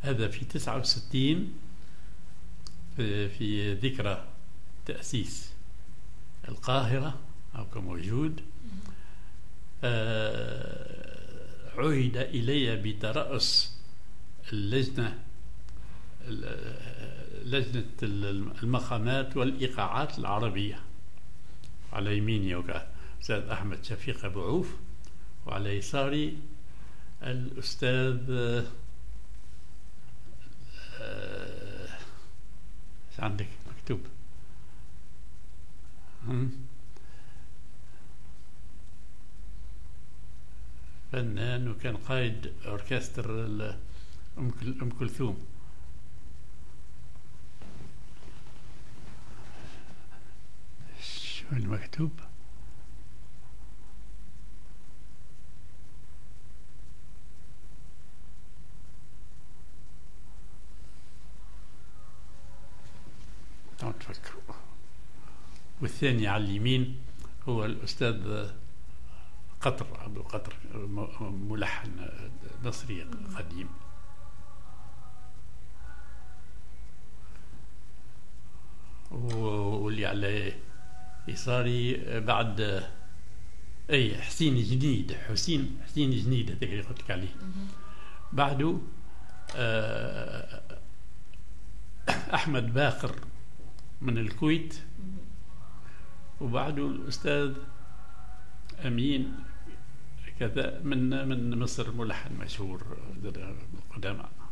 هذا في 69 في, في ذكرى تأسيس القاهرة أو كموجود آه، عهد إلي بترأس اللجنة لجنة المقامات والإيقاعات العربية على يميني وكان أستاذ أحمد شفيق أبو عوف وعلى يساري الأستاذ آه، عندك مكتوب فنان وكان قائد أوركستر أم كلثوم شو المكتوب تفكروا والثاني على اليمين هو الأستاذ قطر أبو قطر ملحن مصري قديم واللي على يساري بعد اي حسين جنيد حسين حسين جنيد هذاك اللي قلت لك عليه بعده آه، احمد باقر من الكويت وبعده الاستاذ امين كذا من من مصر ملحن مشهور قدامى